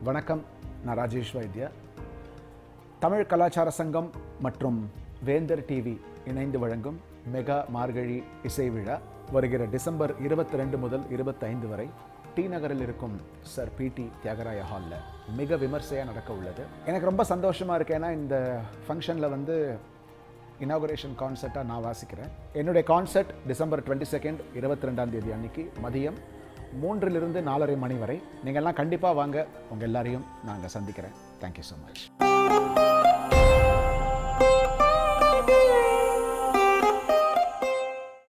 வணக்கம் நான் ராஜேஷ் வைத்யா தமிழ் கலாச்சார சங்கம் மற்றும் வேந்தர் டிவி இணைந்து வழங்கும் மெகா மார்கழி இசை விழா வருகிற டிசம்பர் இருபத்தி ரெண்டு முதல் இருபத்தைந்து வரை டி நகரில் இருக்கும் சர் பிடி தியாகராய ஹாலில் மிக விமர்சையாக நடக்க உள்ளது எனக்கு ரொம்ப சந்தோஷமாக இருக்கு ஏன்னா இந்த ஃபங்க்ஷனில் வந்து இனாகுரேஷன் கான்சர்ட்டாக நான் வாசிக்கிறேன் என்னுடைய கான்சர்ட் டிசம்பர் டுவெண்ட்டி செகண்ட் இருபத்தி ரெண்டாம் தேதி அன்னைக்கு மதியம் மூன்றிலிருந்து நாலரை மணி வரை நீங்கள்லாம் கண்டிப்பாக வாங்க உங்கள் எல்லாரையும் நாங்கள் சந்திக்கிறேன் தேங்க்யூ ஸோ மச்